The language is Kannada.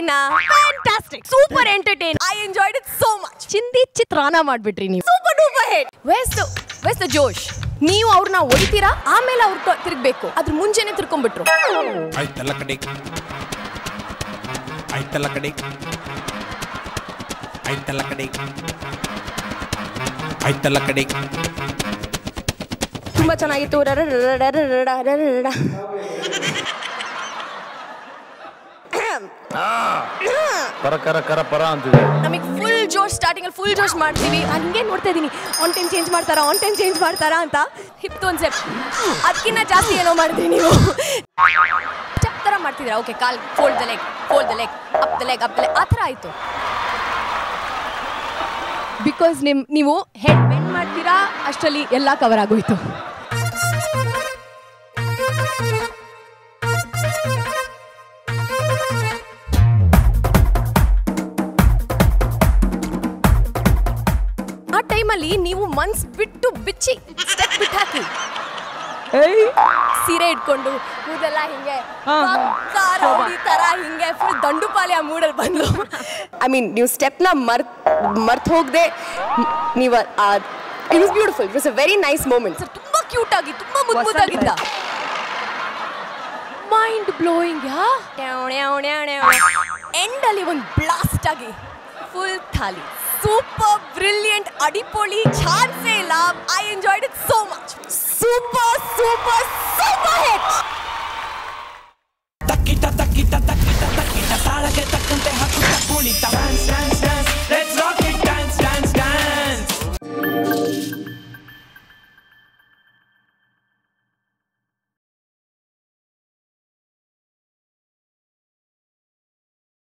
China fantastic super entertain I enjoyed it so much ಚಿಂದಿ ಚಿತ್ರಾನ ಮಾಡ್ಬಿಟ್ರಿ ನೀವು ಸೂಪರ್ ಡೂಪರ್ ಹಿಟ್ ವೆಸ್ಟ್ ವೆಸ್ಟ್ ಜೋಶ್ ನೀವು ಅವ್ರನ್ನ ಹೊಡಿತೀರಾ ಆಮೇಲೆ ಅವ್ರ ತಿರ್ಗ್ಬೇಕು ಅದ್ರ ಮುಂಚೆನೆ ತಿರ್ಕೊಂಡ್ಬಿಟ್ರು ಆಯ್ತಲ್ಲ ಕಡೆ ಆಯ್ತಲ್ಲ ಕಡೆ ಆಯ್ತಲ್ಲ ಕಡೆ ಆಯ್ತಲ್ಲ ಕಡೆ ತುಂಬಾ ಚೆನ್ನಾಗಿತ್ತು ರರರರರರರರರರರ. ಕರ ಕರ ಕರ ಪರ ಅಂತಿದೆ ನಮಗೆ ಫುಲ್ ಜೋಶ್ ಸ್ಟಾರ್ಟಿಂಗ್ ಅಲ್ಲಿ ಫುಲ್ ಜೋಶ್ ಮಾಡ್ತೀವಿ ನಾನು ಹಿಂಗೆ ನೋಡ್ತಾ ಇದ್ದೀನಿ ಆನ್ ಟೈಮ್ ಚೇಂಜ್ ಮಾಡ್ತಾರಾ ಆನ್ ಟೈಮ್ ಚೇಂಜ್ ಮಾಡ್ತಾರಾ ಅಂತ ಹಿಪ್ ಒಂದು ಸೆಪ್ ಅದಕ್ಕಿಂತ ಜಾಸ್ತಿ ಏನೋ ಮಾಡಿದ್ರಿ ನೀವು ಚಪ್ ಥರ ಮಾಡ್ತಿದ್ದೀರಾ ಓಕೆ ಕಾಲ್ fold the leg fold the leg up the leg up the leg ಆ ಥರ ಆಯಿತು ಬಿಕಾಸ್ ನಿಮ್ ನೀವು ಹೆಡ್ ಬೆಂಡ್ ಮಾಡ್ತೀರಾ ಅಷ್ಟರಲ್ಲಿ ಎಲ್ಲ ಕವರ್ ಆಗೋಯ್ತು ಆ ಟೈಮಲ್ಲಿ ನೀವು ಮನ್ಸ್ ಬಿಟ್ಟು ಬಿಚ್ಚಿ ಸ್ಟೆಪ್ ಬಿಟ್ಟು ಹಾಕಿ ಸೀರೆ ಇಟ್ಕೊಂಡು ಕೂದೆಲ್ಲ ಹಿಂಗೆ ಪಕ್ಕಾ ರೌಡಿ ತರ ಹಿಂಗೆ ಫುಲ್ ದಂಡುಪಾಲಿ ಆ ಮೂಡಲ್ಲಿ ಬಂದು ಐ ಮೀನ್ ನೀವು ಸ್ಟೆಪ್ನ ಮರ್ ಮರ್ತ್ ಹೋಗದೆ ನೀವು it was beautiful it was a very nice moment sir ತುಂಬಾ ಕ್ಯೂಟ್ ಆಗಿ ತುಂಬಾ ಮುದ್ದು ಮುದ್ದಾಗಿದ್ದ ಮೈಂಡ್ ಬ್ಲೋಯಿಂಗ್ ಎಂಡ್ ಅಲ್ಲಿ ಒಂದು ಬ್ಲಾಸ್ಟ್ ಆಗಿ ಫುಲ್ ಥಾಲಿ ಸೂಪರ್ ಬ್ರಿಲಿಯಂಟ್ ಅಡಿಪೊಳಿ ಚಾನ್ಸೇ ಇಲ್ಲ I enjoyed it so much super super super hit